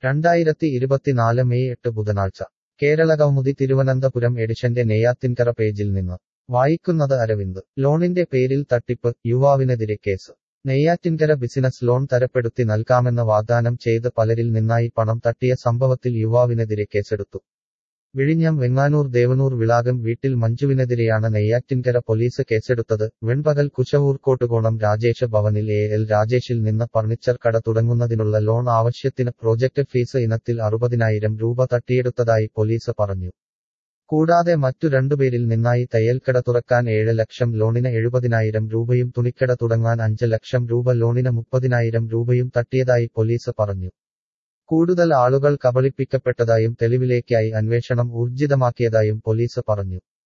രണ്ടായിരത്തി ഇരുപത്തിനാല് മെയ് എട്ട് ബുധനാഴ്ച കേരളകൗമുദി തിരുവനന്തപുരം എഡിഷന്റെ നെയ്യാത്തിൻകര പേജിൽ നിന്ന് വായിക്കുന്നത് അരവിന്ദ് ലോണിന്റെ പേരിൽ തട്ടിപ്പ് യുവാവിനെതിരെ കേസ് നെയ്യാറ്റിൻകര ബിസിനസ് ലോൺ തരപ്പെടുത്തി നൽകാമെന്ന് വാഗ്ദാനം ചെയ്ത് പലരിൽ നിന്നായി പണം തട്ടിയ സംഭവത്തിൽ യുവാവിനെതിരെ കേസെടുത്തു വിഴിഞ്ഞം വെങ്ങാനൂർ ദേവനൂർ വിളാകം വീട്ടിൽ മഞ്ജുവിനെതിരെയാണ് നെയ്യാറ്റിൻകര പോലീസ് കേസെടുത്തത് വെൺപകൽ കുശവൂർ കോട്ടുകോണം രാജേഷ ഭവനിൽ എ എൽ രാജേഷിൽ നിന്ന് ഫർണിച്ചർ കട തുടങ്ങുന്നതിനുള്ള ലോൺ ആവശ്യത്തിന് പ്രോജക്ട് ഫീസ് ഇനത്തിൽ അറുപതിനായിരം രൂപ തട്ടിയെടുത്തതായി പോലീസ് പറഞ്ഞു കൂടാതെ മറ്റു രണ്ടുപേരിൽ നിന്നായി തയ്യൽക്കട തുറക്കാൻ ഏഴ് ലക്ഷം ലോണിന് എഴുപതിനായിരം രൂപയും തുണിക്കട തുടങ്ങാൻ അഞ്ച് ലക്ഷം രൂപ ലോണിന് മുപ്പതിനായിരം രൂപയും തട്ടിയതായി പോലീസ് പറഞ്ഞു കൂടുതൽ ആളുകൾ കബളിപ്പിക്കപ്പെട്ടതായും തെളിവിലേക്കായി അന്വേഷണം ഊർജിതമാക്കിയതായും പോലീസ് പറഞ്ഞു